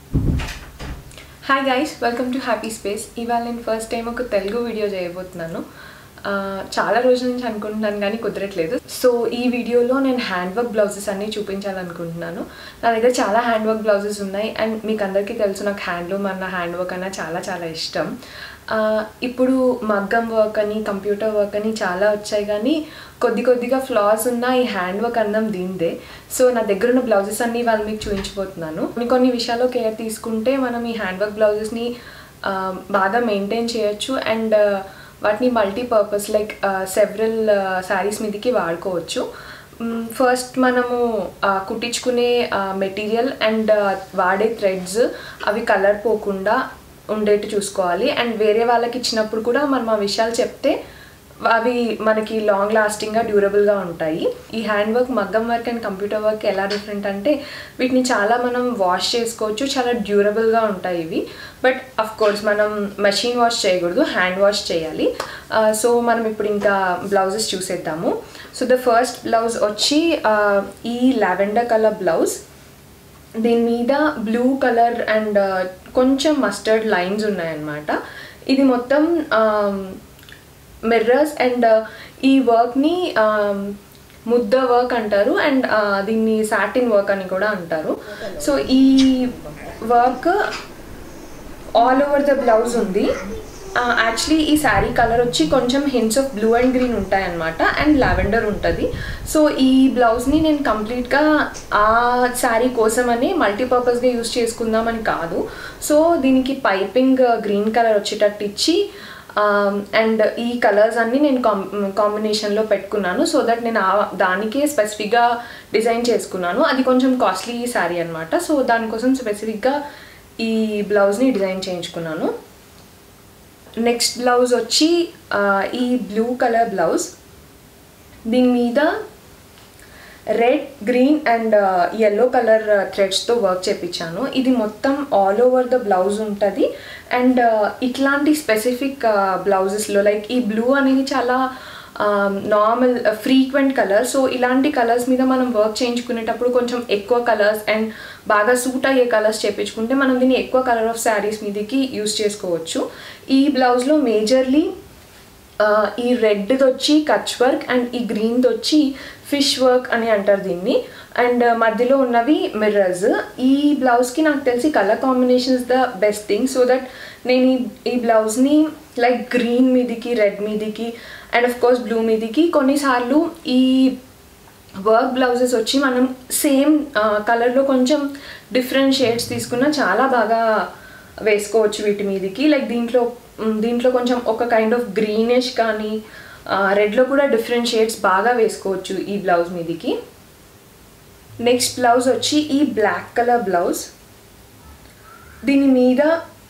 hi guys welcome to happy space ఇవాళ నేను first time ఒక తెలుగు వీడియో చేయబోతున్నాను ఆ, చాలా రోజుల నుంచి అనుకుంటున్నాను కానీ కుదరట్లేదు సో ఈ వీడియోలో నేను హ్యాండ్ వర్క్ బ్లౌజెస్ అన్నీ చూపించాలనుకుంటున్నాను నా దగ్గర చాలా హ్యాండ్ వర్క్ బ్లౌజెస్ ఉన్నాయి అండ్ మీకు అందరికీ తెలుసు నాకు హ్యాండ్లూమ్ అన్న హ్యాండ్ వర్క్ అన్న చాలా చాలా ఇష్టం ఆ, ఇప్పుడు మగ్గం వర్క్ అని కంప్యూటర్ వర్క్ అని చాలా వచ్చాయి కానీ కొద్ది కొద్దిగా ఫ్లాస్ ఉన్న ఈ హ్యాండ్ వర్క్ అందం దీందే సో నా దగ్గర ఉన్న బ్లౌజెస్ అన్నీ వాళ్ళు మీకు చూపించబోతున్నాను కొన్ని కొన్ని విషయాల్లో కేర్ తీసుకుంటే మనం ఈ హ్యాండ్ వర్క్ బ్లౌజెస్ని బాగా మెయింటైన్ చేయొచ్చు అండ్ వాటిని మల్టీపర్పస్ లైక్ సెవరల్ శారీస్ మీదకి వాడుకోవచ్చు ఫస్ట్ మనము ఆ, కుట్టించుకునే మెటీరియల్ అండ్ వాడే థ్రెడ్స్ అవి కలర్ పోకుండా ఉండేట్టు చూసుకోవాలి అండ్ వేరే వాళ్ళకి ఇచ్చినప్పుడు కూడా మనం ఆ విషయాలు చెప్తే అవి మనకి లాంగ్ లాస్టింగ్గా డ్యూరబుల్గా ఉంటాయి ఈ హ్యాండ్ వర్క్ మగ్గం వర్క్ అండ్ కంప్యూటర్ వర్క్ ఎలా డిఫరెంట్ అంటే వీటిని చాలా మనం వాష్ చేసుకోవచ్చు చాలా డ్యూరబుల్గా ఉంటాయి ఇవి బట్ అఫ్ కోర్స్ మనం మెషిన్ వాష్ చేయకూడదు హ్యాండ్ వాష్ చేయాలి సో మనం ఇప్పుడు ఇంకా బ్లౌజెస్ చూసేద్దాము సో ద ఫస్ట్ బ్లౌజ్ వచ్చి ఆ, ఈ లావెండర్ కలర్ బ్లౌజ్ దీని మీద బ్లూ కలర్ అండ్ కొంచెం మస్టర్డ్ లైన్స్ ఉన్నాయన్నమాట ఇది మొత్తం మిర్రర్స్ అండ్ ఈ వర్క్ని ముద్ద వర్క్ అంటారు అండ్ దీన్ని సాటిన్ వర్క్ అని కూడా అంటారు సో ఈ work all over the blouse ఉంది యాక్చువల్లీ ఈ శారీ కలర్ వచ్చి కొంచెం hints of blue and green ఉంటాయన్నమాట అండ్ లావెండర్ ఉంటుంది సో ఈ బ్లౌజ్ని నేను కంప్లీట్గా ఆ శారీ కోసమని మల్టీపర్పస్గా యూస్ చేసుకుందామని కాదు సో దీనికి పైపింగ్ గ్రీన్ కలర్ వచ్చేటట్టు ఇచ్చి అండ్ ఈ కలర్స్ అన్నీ నేను కాం కాంబినేషన్లో పెట్టుకున్నాను సో దట్ నేను ఆ దానికే స్పెసిఫిక్గా డిజైన్ చేసుకున్నాను అది కొంచెం కాస్ట్లీ శారీ అనమాట సో దానికోసం స్పెసిఫిక్గా ఈ బ్లౌజ్ని డిజైన్ చేయించుకున్నాను నెక్స్ట్ బ్లౌజ్ వచ్చి ఆ, ఈ బ్లూ కలర్ బ్లౌజ్ దీని మీద red green and yellow colour థ్రెడ్స్తో వర్క్ చేపించాను ఇది మొత్తం ఆల్ ఓవర్ ద బ్లౌజ్ ఉంటుంది అండ్ ఇట్లాంటి స్పెసిఫిక్ బ్లౌజెస్లో లైక్ ఈ బ్లూ అనేది చాలా నార్మల్ ఫ్రీక్వెంట్ కలర్ సో ఇలాంటి కలర్స్ మీద మనం వర్క్ చేయించుకునేటప్పుడు కొంచెం ఎక్కువ కలర్స్ అండ్ బాగా సూట్ అయ్యే కలర్స్ చేపించుకుంటే మనం దీన్ని ఎక్కువ కలర్ ఆఫ్ శారీస్ మీదకి యూస్ చేసుకోవచ్చు ఈ బ్లౌజ్లో మేజర్లీ ఆ, ఈ రెడ్ది వచ్చి కచ్ వర్క్ అండ్ ఈ గ్రీన్ది వచ్చి ఫిష్ వర్క్ అని అంటారు దీన్ని అండ్ మధ్యలో ఉన్నవి మిర్రర్స్ ఈ బ్లౌజ్కి నాకు తెలిసి colour combinations the best thing so that నేను ఈ ఈ బ్లౌజ్ని లైక్ గ్రీన్ మీదికి రెడ్ మీదికి అండ్ ఆఫ్ కోర్స్ బ్లూ మీదికి కొన్నిసార్లు ఈ వర్క్ బ్లౌజెస్ వచ్చి మనం సేమ్ కలర్లో కొంచెం డిఫరెంట్ షేడ్స్ తీసుకున్న చాలా బాగా వేసుకోవచ్చు వీటి మీదకి లైక్ దీంట్లో మ్, దీంట్లో కొంచెం ఒక కైండ్ ఆఫ్ గ్రీనిష్ కానీ రెడ్లో కూడా డిఫరెంట్ షేడ్స్ బాగా వేసుకోవచ్చు ఈ బ్లౌజ్ మీదకి నెక్స్ట్ బ్లౌజ్ వచ్చి ఈ బ్లాక్ కలర్ బ్లౌజ్ దీని మీద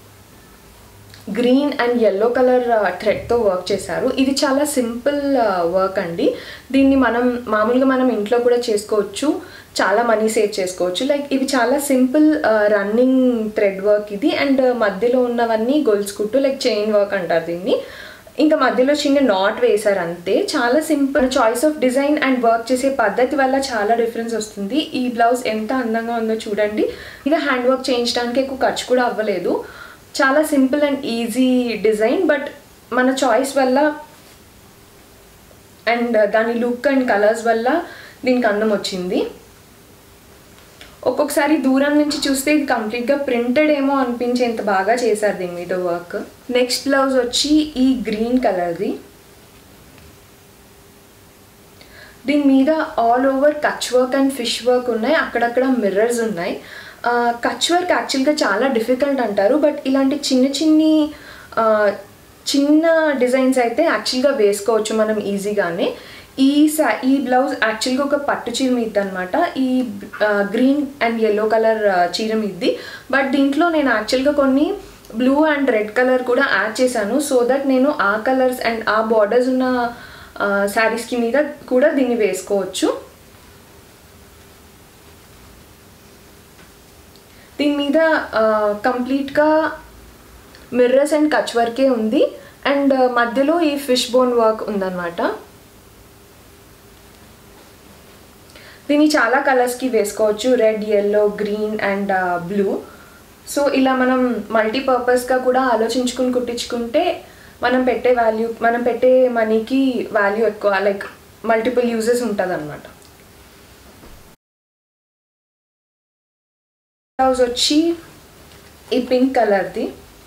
గ్రీన్ అండ్ ఎల్లో కలర్ థ్రెడ్తో వర్క్ చేశారు ఇది చాలా సింపుల్ వర్క్ అండి దీన్ని మనం మామూలుగా మనం ఇంట్లో కూడా చేసుకోవచ్చు చాలా మనీ సేవ్ చేసుకోవచ్చు లైక్ ఇవి చాలా సింపుల్ రన్నింగ్ థ్రెడ్ వర్క్ ఇది అండ్ మధ్యలో ఉన్నవన్నీ గొలుసు కుట్టు లైక్ చైన్ వర్క్ అంటారు దీన్ని ఇంకా మధ్యలో చిన్న నాట్ వేశారు అంతే చాలా simple choice of design and work చేసే పద్ధతి వల్ల చాలా డిఫరెన్స్ వస్తుంది ఈ బ్లౌజ్ ఎంత అందంగా ఉందో చూడండి ఇది హ్యాండ్ వర్క్ చేయించడానికి ఎక్కువ ఖర్చు కూడా అవ్వలేదు చాలా simple and easy design but మన చాయిస్ వల్ల అండ్ దాని లుక్ అండ్ కలర్స్ వల్ల దీనికి అందం వచ్చింది ఒక్కొక్కసారి దూరం నుంచి చూస్తే ఇది కంప్లీట్గా ప్రింటెడ్ ఏమో అనిపించేంత బాగా చేశారు దీని మీద వర్క్ నెక్స్ట్ బ్లౌజ్ వచ్చి ఈ గ్రీన్ కలర్ది దీని మీద all over Kutch work and fish work ఉన్నాయి అక్కడక్కడ మిర్రర్స్ ఉన్నాయి కచ్ వర్క్ యాక్చువల్గా చాలా డిఫికల్ట్ అంటారు బట్ ఇలాంటి చిన్న చిన్ని ఆ, చిన్న డిజైన్స్ అయితే యాక్చువల్గా వేసుకోవచ్చు మనం ఈజీగానే ఈ సా ఈ బ్లౌజ్ యాక్చువల్గా ఒక పట్టు చీర మీద్ది అనమాట ఈ గ్రీన్ అండ్ ఎల్లో కలర్ చీర మీద్ది బట్ దీంట్లో నేను యాక్చువల్గా కొన్ని బ్లూ అండ్ రెడ్ కలర్ కూడా యాడ్ చేశాను సో దట్ నేను ఆ కలర్స్ అండ్ ఆ బార్డర్స్ ఉన్న శారీస్కి మీద కూడా దీన్ని వేసుకోవచ్చు దీని మీద కంప్లీట్గా మిర్రర్స్ అండ్ కచ్ వర్కే ఉంది అండ్ మధ్యలో ఈ ఫిష్ బోన్ వర్క్ ఉందన్నమాట దీన్ని చాలా కలర్స్కి వేసుకోవచ్చు red yellow green and blue so ఇలా మనం మల్టీపర్పస్గా కూడా ఆలోచించుకుని కుట్టించుకుంటే మనం పెట్టే వాల్యూ మనం పెట్టే మనీకి వాల్యూ ఎక్కువ లైక్ మల్టిపుల్ యూజెస్ ఉంటుంది అనమాట బ్లౌజ్ వచ్చి ఈ పింక్ కలర్ది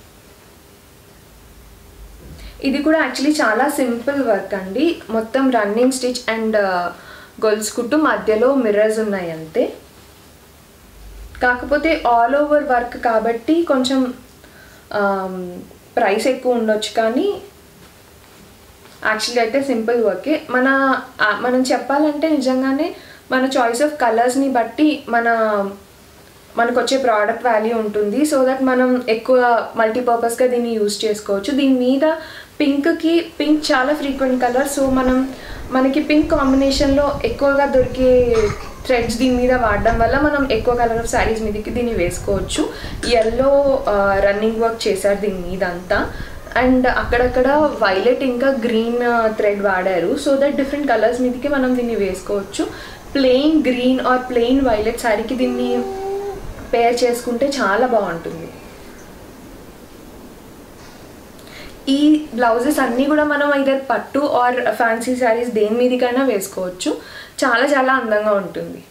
ఇది కూడా యాక్చువల్లీ చాలా సింపుల్ వర్క్ అండి మొత్తం రన్నింగ్ స్టిచ్ అండ్ గొలుసు కుట్టు మధ్యలో మిర్రర్స్ ఉన్నాయి అంతే కాకపోతే ఆల్ ఓవర్ వర్క్ కాబట్టి కొంచెం ప్రైస్ ఎక్కువ ఉండొచ్చు కానీ యాక్చువల్లీ అయితే సింపుల్ వర్కే మన ఆ, మనం చెప్పాలంటే నిజంగానే మన చాయిస్ ఆఫ్ కలర్స్ని బట్టి మన మనకు వచ్చే ప్రోడక్ట్ వాల్యూ ఉంటుంది సో దట్ మనం ఎక్కువ మల్టీపర్పస్గా దీన్ని యూజ్ చేసుకోవచ్చు దీని మీద పింక్కి పింక్ చాలా ఫ్రీక్వెంట్ కలర్ సో మనం మనకి పింక్ కాంబినేషన్లో ఎక్కువగా దొరికే థ్రెడ్స్ దీని మీద వాడడం వల్ల మనం ఎక్కువ కలర్ ఆఫ్ శారీస్ మీదకి దీన్ని వేసుకోవచ్చు ఎల్లో రన్నింగ్ వర్క్ చేశారు దీని మీద అంతా అండ్ అక్కడక్కడ వైలెట్ ఇంకా గ్రీన్ థ్రెడ్ వాడారు సో దట్ డిఫరెంట్ కలర్స్ మీదకి మనం దీన్ని వేసుకోవచ్చు plain green or plain violet శారీకి దీన్ని పేర్ చేసుకుంటే చాలా బాగుంటుంది ఈ బ్లౌజెస్ అన్నీ కూడా మనం ఐదర్ పట్టు ఆర్ ఫ్యాన్సీ శారీస్ దేని మీదకైనా వేసుకోవచ్చు చాలా చాలా అందంగా ఉంటుంది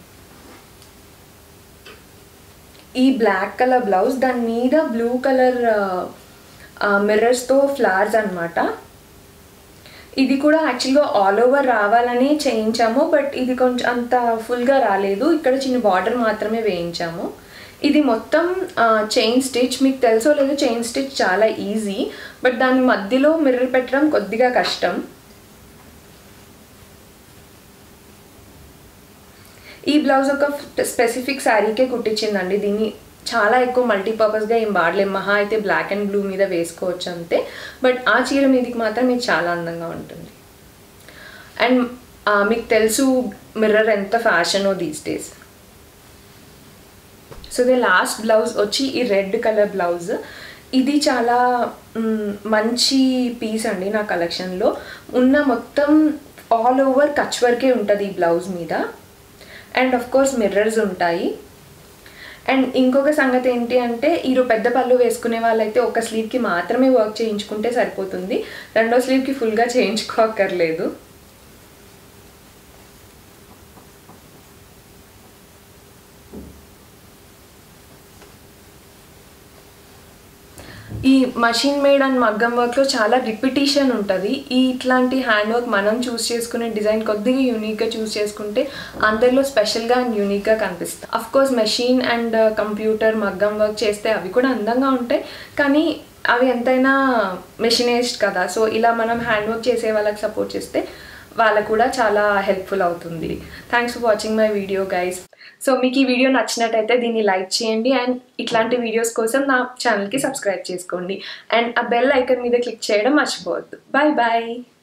ఈ బ్లాక్ కలర్ బ్లౌజ్ దాని మీద బ్లూ కలర్ మిర్రర్స్తో ఫ్లవర్స్ అన్నమాట ఇది కూడా యాక్చువల్గా ఆల్ ఓవర్ రావాలని చేయించాము బట్ ఇది కొంచెం అంత ఫుల్గా రాలేదు ఇక్కడ చిన్న బార్డర్ మాత్రమే వేయించాము ఇది మొత్తం చైన్ స్టిచ్ మీకు తెలుసో లేదో చైన్ స్టిచ్ చాలా ఈజీ బట్ దాని మధ్యలో మిర్రర్ పెట్టడం కొద్దిగా కష్టం ఈ బ్లౌజ్ ఒక స్పెసిఫిక్ శారీకే కుట్టించిందండి దీన్ని చాలా ఎక్కువ మల్టీపర్పస్గా ఏం వాడలేం మహా అయితే బ్లాక్ అండ్ బ్లూ మీద వేసుకోవచ్చు అంతే బట్ ఆ చీర మీదకి మాత్రం ఇది చాలా అందంగా ఉంటుంది అండ్ మీకు తెలుసు మిర్రర్ ఎంత ఫ్యాషనో these days so the last blouse వచ్చి ఈ రెడ్ కలర్ బ్లౌజ్ ఇది చాలా మ్, మంచి పీస్ అండి నా కలెక్షన్లో ఉన్న మొత్తం ఆల్ ఓవర్ కచ్ వర్కే ఉంటుంది ఈ బ్లౌజ్ మీద అండ్ ఆఫ్ కోర్స్ మిర్రర్స్ ఉంటాయి అండ్ ఇంకొక సంగతి ఏంటి అంటే ఈరో పెద్ద పళ్ళు వేసుకునే వాళ్ళైతే ఒక స్లీవ్కి మాత్రమే వర్క్ చేయించుకుంటే సరిపోతుంది రెండో స్లీవ్కి ఫుల్గా చేయించుకోక్కర్లేదు ఈ మషిన్ మేడ్ అండ్ మగ్గం వర్క్లో చాలా రిపిటేషన్ ఉంటుంది ఈ ఇట్లాంటి హ్యాండ్ వర్క్ మనం చూస్ చేసుకునే డిజైన్ కొద్దిగా యూనిక్గా చూస్ చేసుకుంటే అందరిలో స్పెషల్గా అండ్ యూనిక్గా కనిపిస్తాయి of course machine and computer మగ్గం వర్క్ చేస్తే అవి కూడా అందంగా ఉంటాయి కానీ అవి ఎంతైనా మెషినైజ్డ్ కదా సో ఇలా మనం హ్యాండ్ వర్క్ చేసే వాళ్ళకి సపోర్ట్ చేస్తే వాళ్ళకు కూడా చాలా హెల్ప్ఫుల్ అవుతుంది thanks for watching my video guys so మీకు ఈ వీడియో నచ్చినట్టయితే దీన్ని లైక్ చేయండి అండ్ ఇట్లాంటి వీడియోస్ కోసం నా ఛానల్కి సబ్స్క్రైబ్ చేసుకోండి అండ్ ఆ బెల్ ఐకన్ మీద క్లిక్ చేయడం మర్చిపోవద్దు బాయ్ బాయ్